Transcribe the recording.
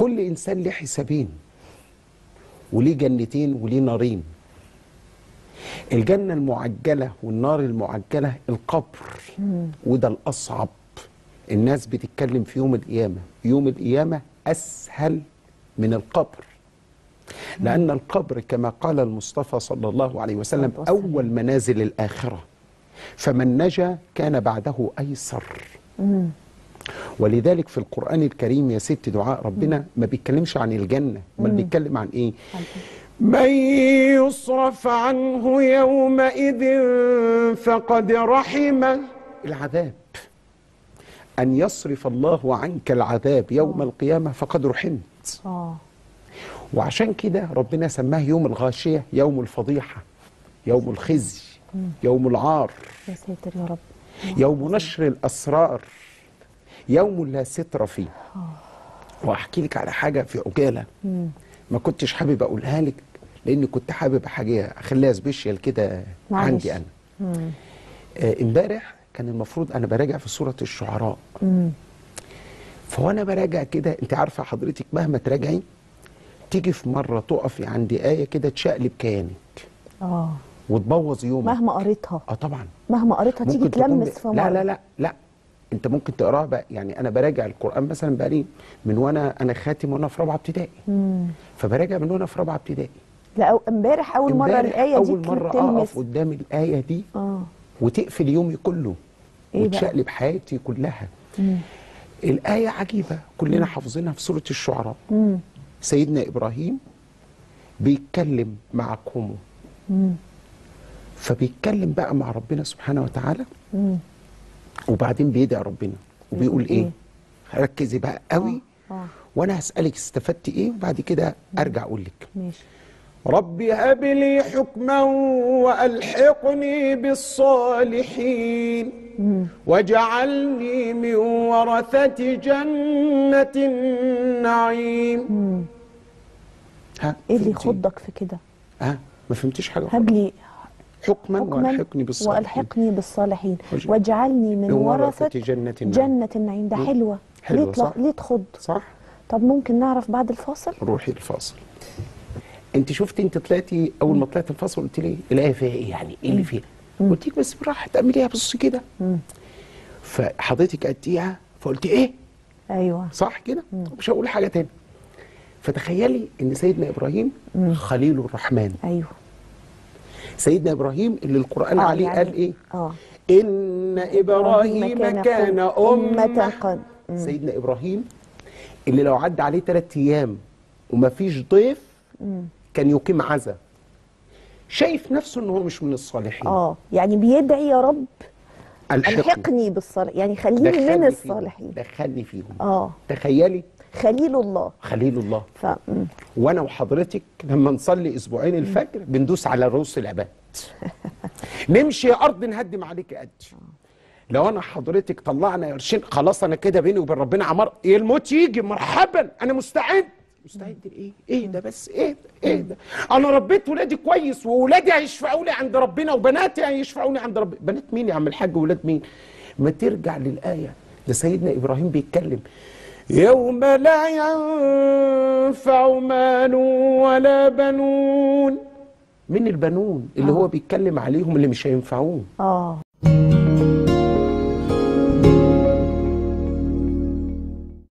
كل انسان له حسابين وليه جنتين وليه نارين الجنه المعجله والنار المعجله القبر وده الاصعب الناس بتتكلم في يوم القيامه يوم القيامه اسهل من القبر لأن القبر كما قال المصطفى صلى الله عليه وسلم الصلاة والسلام. أول منازل الآخرة فمن نجا كان بعده أيسر ولذلك في القرآن الكريم يا ست دعاء ربنا ما بيتكلمش عن الجنة بل بيتكلم عن إيه من يصرف عنه يومئذ فقد رحمه العذاب أن يصرف الله عنك العذاب يوم القيامة فقد رحمت اه وعشان كده ربنا سماه يوم الغاشية يوم الفضيحة يوم الخزي يوم العار يا ساتر يا رب يوم نشر الأسرار يوم لا ستر فيه وأحكي لك على حاجة في عجالة ما كنتش حابب أقولها لك لأني كنت حابب حاجة أخليها سبيشال كده معلش. عندي أنا آه، امبارح كان المفروض أنا براجع في سورة الشعراء فوانا براجع كده انت عارفه حضرتك مهما تراجعي تيجي في مره تقفي عند ايه كده تشقلب كيانك اه وتبوظ يومك مهما قريتها اه طبعا مهما قريتها تيجي تكون تلمس ب- في لا مرة. لا لا لا انت ممكن تقراها بقى يعني انا براجع القران مثلا بقالي من وانا انا خاتم وانا في رابعه ابتدائي فبراجع من وانا في رابعه ابتدائي لا أو- امبارح اول مره امبارح الايه دي اول مره تلمس اقف قدام الايه دي اه وتقفل يومي كله إيه بقى؟ وتشقلب حياتي كلها الآية عجيبة كلنا حافظينها في سورة الشعراء سيدنا إبراهيم بيتكلم مع قومه فبيتكلم بقى مع ربنا سبحانه وتعالى وبعدين بيدعي ربنا وبيقول بيقول ايه ركزي بقى قوي آه. وانا هسألك استفدتي ايه وبعد كده ارجع اقول لك ماشي رب هب لي حكما والحقني بالصالحين واجعلني من ورثة جنة النعيم ها ايه اللي فهمتي؟ يخضك في كده ها ما فهمتيش حاجه هب لي حكما حكما والحقني بالصالحين والحقني بالصالحين واج- واجعلني من من ورثة ورثة جنة النعيم. جنة النعيم ده حلوة حلوة، ليه تلا- صح؟ ليه تخض صح طب ممكن نعرف بعد الفاصل روحي الفاصل انت شفتي انت طلعتي اول ما طلعت الفاصل قلت لي الايه فيها ايه يعني ايه اللي فيها قلت لك بس بالراحه تعمليها بص كده فحضرتك قدتيها فقلت ايه ايوه صح كده مش هقول حاجه تاني فتخيلي ان سيدنا ابراهيم خليل الرحمن ايوه سيدنا ابراهيم اللي القران آه، عليه يعني- قال ايه اه ان ابراهيم كان كان أمة امه قد- سيدنا ابراهيم اللي لو عدى عليه ثلاث ايام ومفيش ضيف كان يقيم عزا شايف نفسه ان هو مش من الصالحين اه يعني بيدعي يا رب الحقني الحقني بالصالح يعني خليني دخلني من فيهم. الصالحين دخلني فيهم اه تخيلي خليل الله خليل الله ف مم. وانا وحضرتك لما نصلي اسبوعين الفجر بندوس على رؤوس العباد نمشي يا ارض نهدم عليك قد لو انا حضرتك طلعنا قرشين خلاص انا كده بيني وبين ربنا عمار إيه الموت يجي مرحبا انا مستعد مستعد لايه؟ ايه ده بس ايه ده؟ ايه ده؟ انا ربيت ولادي كويس وولادي هيشفعوا لي عند ربنا وبناتي هيشفعوا لي عند ربنا بنات مين يا عم الحاج ولاد مين؟ ما ترجع للايه ده سيدنا ابراهيم بيتكلم يوم لا ينفع مال ولا بنون من البنون اللي هو بيتكلم عليهم اللي مش هينفعوه اه